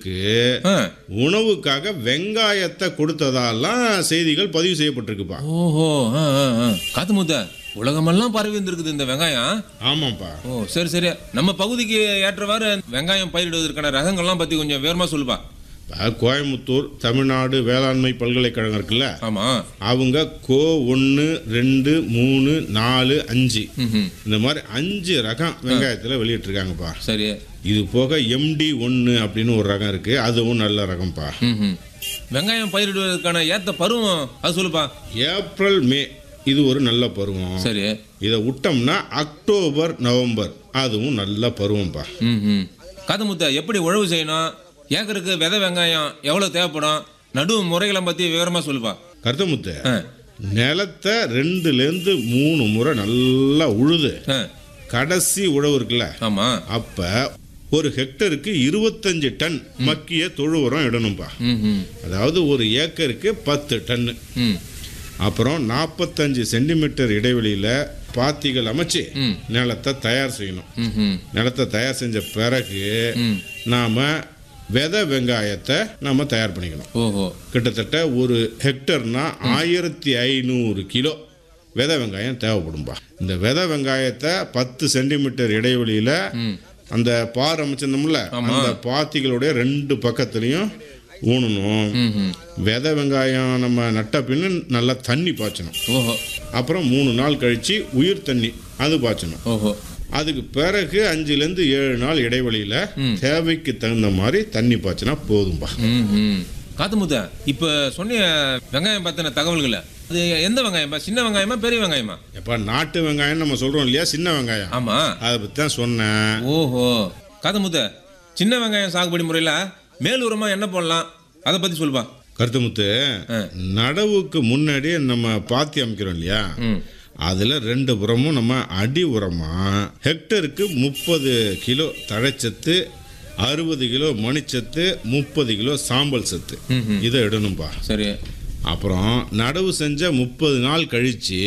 மக்களுக்கு ஆ. உணவுக்காக வெங்காயத்தை கொடுத்ததாலாம் செய்திகள் பதிவு செய்யப்பட்டிருக்குப்பா ஓஹோ ஆ, ஆ, ஆ. காத்து முத்த உலகமெல்லாம் பரவி இருந்திருக்குது இந்த வெங்காயம் ஆமாப்பா ஓ சரி சரி நம்ம பகுதிக்கு ஏற்றவாறு வெங்காயம் பயிரிடுவதற்கான ரகங்கள்லாம் பத்தி கொஞ்சம் விவரமா சொல்லுப்பா இப்ப கோயம்புத்தூர் தமிழ்நாடு வேளாண்மை பல்கலைக்கழகம் இருக்குல்ல ஆமா அவங்க கோ ஒன்று ரெண்டு மூணு நாலு அஞ்சு ம்ஹும். இந்த மாதிரி அஞ்சு ரகம் வெங்காயத்தில் வெளியிட்டிருக்காங்கப்பா சரி இது போக எம்டி ஒன்று அப்படின்னு ஒரு ரகம் இருக்கு அதுவும் நல்ல ரகம்ப்பா ம்ஹும். வெங்காயம் பயிரிடுவதற்கான ஏத்த பருவம் அது சொல்லுப்பா ஏப்ரல் மே இது ஒரு நல்ல பருவம் சரி இதை விட்டோம்னா அக்டோபர் நவம்பர் அதுவும் நல்ல பருவம்ப்பா ம் காது முத்த எப்படி உழவு செய்யணும் ஏக்கருக்கு விதை வெங்காயம் எவ்வளவு தேவைப்படும் நடுவு முறைகளை பத்தி விவரமா சொல்லுப்பா கருத்தமுத்து ஆ, நிலத்தை ரெண்டுலேருந்து மூணு முறை நல்லா உழுது ஆ, கடைசி உழவு இருக்குல்ல ஆமா அப்ப ஒரு ஹெக்டருக்கு இருபத்தஞ்சு டன் மக்கிய தொழு உரம் இடணும்பா ம் ம் அதாவது ஒரு ஏக்கருக்கு பத்து டன்னு ம் அப்புறம் நாற்பத்தஞ்சு சென்டிமீட்டர் இடைவெளியில் பாத்திகள் அமைச்சு ம். நிலத்தை தயார் செய்யணும் ம் ம் நிலத்தை தயார் செஞ்ச பிறகு ம் நாம் விதை வெங்காயத்தை நம்ம தயார் பண்ணிக்கணும் ஓஹோ கிட்டத்தட்ட ஒரு ஹெக்டர்னா ஆயிரத்தி ஐநூறு கிலோ விதை வெங்காயம் தேவைப்படும்பா இந்த விதை வெங்காயத்தை பத்து சென்டிமீட்டர் இடைவெளியில் ம் அந்த பார் அமைச்சிருந்தோம்ல அந்த பாத்திகளுடைய ரெண்டு பக்கத்துலேயும் ஊனணும் ம் ம் விதை வெங்காயம் நம்ம நட்ட பின்னு நல்லா தண்ணி பாய்ச்சணும் ஓஹோ அப்புறம் மூணு நாள் கழித்து உயிர் தண்ணி அது பாய்ச்சணும் ஓஹோ அதுக்கு பிறகு அஞ்சுலேருந்து ஏழு நாள் இடைவெளியில் ம். தேவைக்கு தகுந்த மாதிரி தண்ணி பாய்ச்சினா போதும்பா ம் ம் காத்து முத்த இப்ப சொன்னிய வெங்காயம் பத்தின தகவல்களை அது எந்த வெங்காயம்பா சின்ன வெங்காயமா பெரிய வெங்காயமா எப்பா நாட்டு வெங்காயம் நம்ம சொல்கிறோம் இல்லையா சின்ன வெங்காயம் ஆமா அதை பற்றி தான் சொன்னேன் ஓஹோ காது முத்த சின்ன வெங்காயம் சாகுபடி முறையில மேல் உரமா என்ன போடலாம் அதை பத்தி சொல்லுப்பா கருத்துமுத்து ஆ. நடவுக்கு முன்னாடி நம்ம பாத்தி அமைக்கிறோம் இல்லையா ம் அதில் ரெண்டு புறமும் நம்ம அடி உரமாக ஹெக்டருக்கு முப்பது கிலோ தழைச்சத்து அறுபது கிலோ மணிச்சத்து முப்பது கிலோ சாம்பல் சத்து ம்ஹும். இதை இடணும்பா சரி அப்புறம் நடவு செஞ்ச முப்பது நாள் கழித்து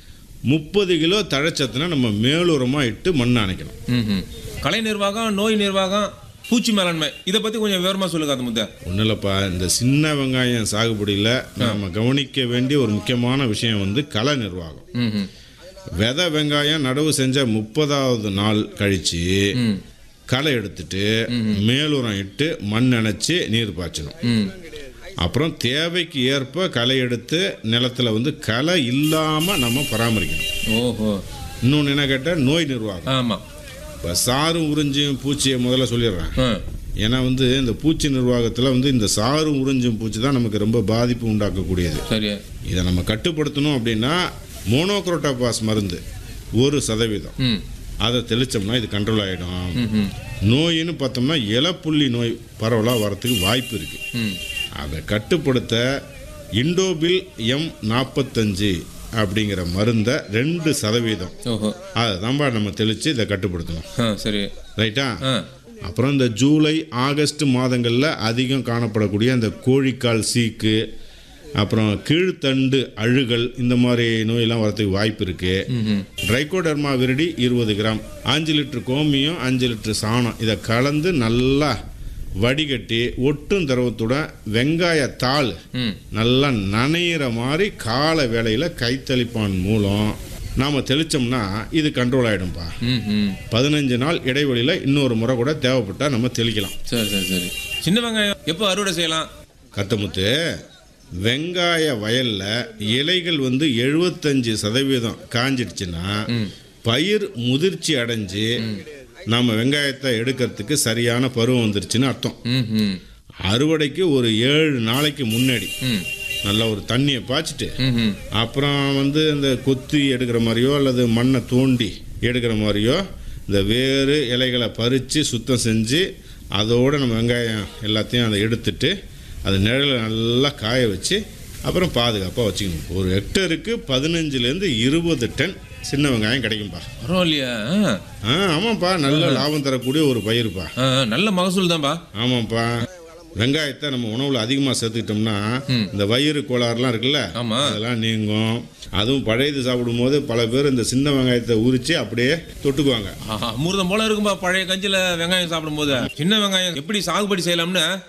முப்பது கிலோ தழைச்சத்துனா நம்ம மேலுரமாக இட்டு மண் அணைக்கணும் ம் கலை நிர்வாகம் நோய் நிர்வாகம் பூச்சி மேலாண்மை இதை பத்தி கொஞ்சம் விவரமா சொல்லுங்க காது முத்த ஒன்றும் இல்லைப்பா இந்த சின்ன வெங்காயம் சாகுபடியில் நம்ம கவனிக்க வேண்டிய ஒரு முக்கியமான விஷயம் வந்து களை நிர்வாகம் ம் ம் விதை வெங்காயம் நடவு செஞ்ச முப்பதாவது நாள் கழித்து ம் களை எடுத்துட்டு மேலுரம் இட்டு மண் அணைச்சி நீர் பாய்ச்சணும் ம் அப்புறம் தேவைக்கு ஏற்ப களை எடுத்து நிலத்துல வந்து களை இல்லாமல் நம்ம பராமரிக்கணும் ஓஹோ இன்னொன்று என்ன கேட்டால் நோய் நிர்வாகம் ஆமா இப்போ சாரும் உறிஞ்சியும் பூச்சியை முதல்ல சொல்லிடுறேன் ஆ ஏன்னா வந்து இந்த பூச்சி நிர்வாகத்தில் வந்து இந்த சாரும் உறிஞ்சும் பூச்சி தான் நமக்கு ரொம்ப பாதிப்பு உண்டாக்கக்கூடியது சரி இதை நம்ம கட்டுப்படுத்தணும் அப்படின்னா மோனோக்ரோட்டோபாஸ் மருந்து ஒரு சதவீதம் ம் அதை தெளித்தோம்னா இது கண்ட்ரோல் ஆகிடும் ம் ம் நோயின்னு பார்த்தோம்னா இலப்புள்ளி நோய் பரவலாக வரத்துக்கு வாய்ப்பு இருக்குது ம் அதை கட்டுப்படுத்த இண்டோபில் எம் நாற்பத்தஞ்சு அப்படிங்கிற மருந்தை ரெண்டு சதவீதம் ஓஹோ அதை தான்பா நம்ம தெளித்து இதை கட்டுப்படுத்தணும் ஆ சரி ரைட்டா ஆ அப்புறம் இந்த ஜூலை ஆகஸ்ட் மாதங்களில் அதிகம் காணப்படக்கூடிய அந்த கோழிக்கால் சீக்கு அப்புறம் கீழ்த்தண்டு அழுகல் இந்த மாதிரி நோயெல்லாம் வரதுக்கு வாய்ப்பு இருக்குது ம் ட்ரைகோடர்மா விரிடி இருபது கிராம் அஞ்சு லிட்டர் கோமியம் அஞ்சு லிட்டர் சாணம் இதை கலந்து நல்லா வடிகட்டி ஒட்டும் திரவத்துடன் வெங்காயத்தாள் ம் நல்லா நனையிற மாதிரி கால வேளையில் கைத்தளிப்பான் மூலம் நாம் தெளித்தோம்னா இது கண்ட்ரோல் ஆகிடும்பா ம் ம் பதினஞ்சு நாள் இடைவெளியில் இன்னொரு முறை கூட தேவைப்பட்டால் நம்ம தெளிக்கலாம் சரி சரி சரி சின்ன வெங்காயம் எப்போ அறுவடை செய்யலாம் கத்தமுத்து வெங்காய வயல்ல இலைகள் வந்து எழுபத்தஞ்சு சதவீதம் காஞ்சிடுச்சுன்னா பயிர் முதிர்ச்சி அடைஞ்சு நம்ம வெங்காயத்தை எடுக்கிறதுக்கு சரியான பருவம் வந்துருச்சுன்னு அர்த்தம் ம் ம் அறுவடைக்கு ஒரு ஏழு நாளைக்கு முன்னாடி ம் நல்லா ஒரு தண்ணியை பாய்ச்சிட்டு ம் ம் அப்புறம் வந்து இந்த கொத்தி எடுக்கிற மாதிரியோ அல்லது மண்ணை தோண்டி எடுக்கிற மாதிரியோ இந்த வேறு இலைகளை பறித்து சுத்தம் செஞ்சு அதோடு நம்ம வெங்காயம் எல்லாத்தையும் அதை எடுத்துட்டு அது நிழலில் நல்லா காய வச்சு அப்புறம் பாதுகாப்பாக வச்சுக்கணும் ஒரு ஹெக்டருக்கு பதினஞ்சுலேருந்து இருபது டன் சின்ன வெங்காயம் கிடைக்கும்பா பரவாயில்லையா ஆ. ஆ ஆமாம்ப்பா நல்ல லாபம் தரக்கூடிய ஒரு பயிருப்பா ஆ, நல்ல மகசூல் தான்பா ஆமாம்ப்பா வெங்காயத்தை நம்ம உணவில் அதிகமாக சேர்த்துக்கிட்டோம்னா இந்த வயிறு கோளாறுலாம் இருக்குல்ல ஆமா. அதெல்லாம் நீங்கும் அதுவும் பழையது சாப்பிடும்போது பல பேர் இந்த சின்ன வெங்காயத்தை உரிச்சு அப்படியே தொட்டுக்குவாங்க ஆஹா, அமிர்தம் போல இருக்கும்பா பழைய கஞ்சில வெங்காயம் சாப்பிடும்போது சின்ன வெங்காயம் எப்படி சாகுபடி செய்யலாம்னு